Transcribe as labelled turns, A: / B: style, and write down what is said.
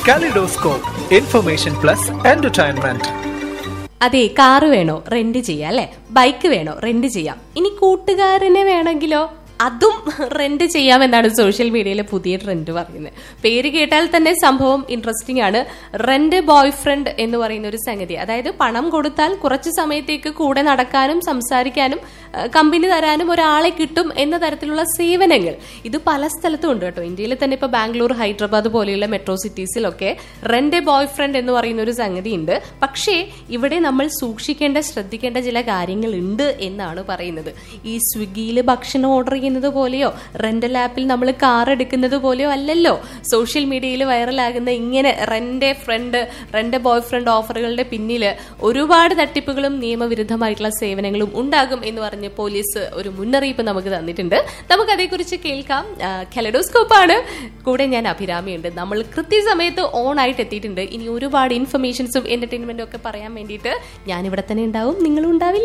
A: Kaleidoscope, information plus entertainment.
B: അതെ car വേണോ rent ചെയ്യാം അല്ലെ ബൈക്ക് വേണോ റെന്റ് ചെയ്യാം ഇനി കൂട്ടുകാരനെ വേണമെങ്കിലോ അതും റെന്റ് ചെയ്യാമെന്നാണ് സോഷ്യൽ മീഡിയയിലെ പുതിയ ട്രെൻഡ് പറയുന്നത് പേര് കേട്ടാൽ തന്നെ സംഭവം ഇൻട്രസ്റ്റിംഗ് ആണ് റെന്റ് ബോയ് ഫ്രണ്ട് എന്ന് പറയുന്ന ഒരു സംഗതി അതായത് പണം കൊടുത്താൽ കുറച്ച് സമയത്തേക്ക് കൂടെ നടക്കാനും സംസാരിക്കാനും ആ, കമ്പനി തരാനും ഒരാളെ കിട്ടും എന്ന തരത്തിലുള്ള സേവനങ്ങൾ ഇത് പല സ്ഥലത്തും ഉണ്ട് കേട്ടോ ഇന്ത്യയിൽ തന്നെ ഇപ്പൊ ബാംഗ്ലൂർ ഹൈദരാബാദ് പോലെയുള്ള മെട്രോ സിറ്റീസിലൊക്കെ റെന്റ് ബോയ് ഫ്രണ്ട് എന്ന് പറയുന്ന ഒരു സംഗതി ഉണ്ട് പക്ഷേ ഇവിടെ നമ്മൾ സൂക്ഷിക്കേണ്ട ശ്രദ്ധിക്കേണ്ട ചില കാര്യങ്ങൾ ഉണ്ട് എന്നാണ് പറയുന്നത് ഈ സ്വിഗ്ഗിയിൽ ഭക്ഷണം ഓർഡർ ചെയ്യുന്നത് പോലെയോ റെന്റൽ ആപ്പിൽ നമ്മൾ കാർ എടുക്കുന്നത് പോലെയോ അല്ലല്ലോ സോഷ്യൽ മീഡിയയിൽ വൈറലാകുന്ന ഇങ്ങനെ rent friend rent boy friend ഓഫറുകളുടെ പിന്നിൽ ഒരുപാട് തട്ടിപ്പുകളും നിയമവിരുദ്ധമായിട്ടുള്ള സേവനങ്ങളും ഉണ്ടാകും എന്ന് പറഞ്ഞ് പോലീസ് ഒരു മുന്നറിയിപ്പ് നമുക്ക് തന്നിട്ടുണ്ട് നമുക്ക് അതേക്കുറിച്ച് കേൾക്കാം കെലഡോസ്കോപ്പ് ആണ് കൂടെ ഞാൻ അഭിരാമിയുണ്ട് നമ്മൾ കൃത്യസമയത്ത് ഓൺ ആയിട്ട് എത്തിയിട്ടുണ്ട് ഇനി ഒരുപാട് ഇൻഫർമേഷൻസും എന്റർടൈൻമെന്റും ഒക്കെ പറയാൻ വേണ്ടിയിട്ട് ഞാൻ ഇവിടെ തന്നെ ഉണ്ടാവും നിങ്ങളും ഉണ്ടാവില്ലേ